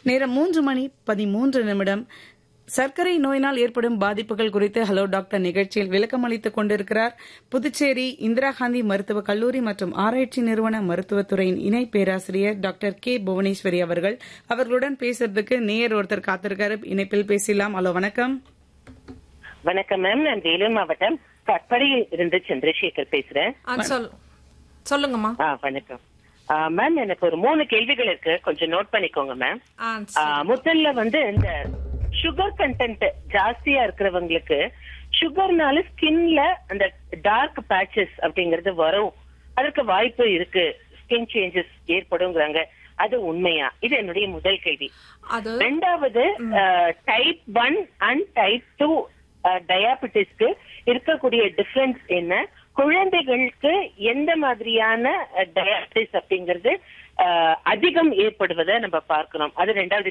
நேரம் மூன்று மணி பதிமூன்று நிமிடம் சர்க்கரை நோயினால் ஏற்படும் பாதிப்புகள் குறித்து ஹலோ டாக்டர் நிகழ்ச்சியில் விளக்கம் அளித்துக் கொண்டிருக்கிறார் புதுச்சேரி இந்திரா காந்தி மருத்துவக் கல்லூரி மற்றும் ஆராய்ச்சி நிறுவன மருத்துவத்துறையின் இணை பேராசிரியர் டாக்டர் கே புவனேஸ்வரி அவர்கள் அவர்களுடன் பேசுறதுக்கு நேயர் ஒருத்தர் காத்திருக்காரு இணைப்பில் பேசலாம் ஹலோ வணக்கம் வணக்கம் மேம் நான் வேலூர் மாவட்டம் கட்படியில் இருந்து சந்திரசேகர் பேசுறேன் ஆ, சொல் சொல்லுங்கம்மா ஆ வணக்கம் ஆ, மேம் எனக்கு ஒரு மூணு கேள்விகள் இருக்கு கொஞ்சம் நோட் பண்ணிக்கோங்க மேம் ஆ, ஆ, முதல்ல வந்து இந்த சுகர் கண்டென்ட் ஜாஸ்தியா இருக்கிறவங்களுக்கு சுகர்னால ஸ்கின்ல அந்த டார்க் பேச்சஸ் அப்படிங்கறது வரும் அதற்கு வாய்ப்பு இருக்கு ஸ்கின் சேஞ்சஸ் ஏற்படுங்கிறாங்க அது உண்மையா இது என்னுடைய முதல் கேள்வி அது ரெண்டாவது type one and type two டயாபிட்டிஸ்க்கு இருக்கக்கூடிய டிஃபரன்ஸ் என்ன குழந்தைகளுக்கு எந்த மாதிரியான டயாபிட்டிஸ் அப்படிங்கிறது அஹ், அதிகம் ஏற்படுவதை நம்ம பார்க்கிறோம் அது ரெண்டாவது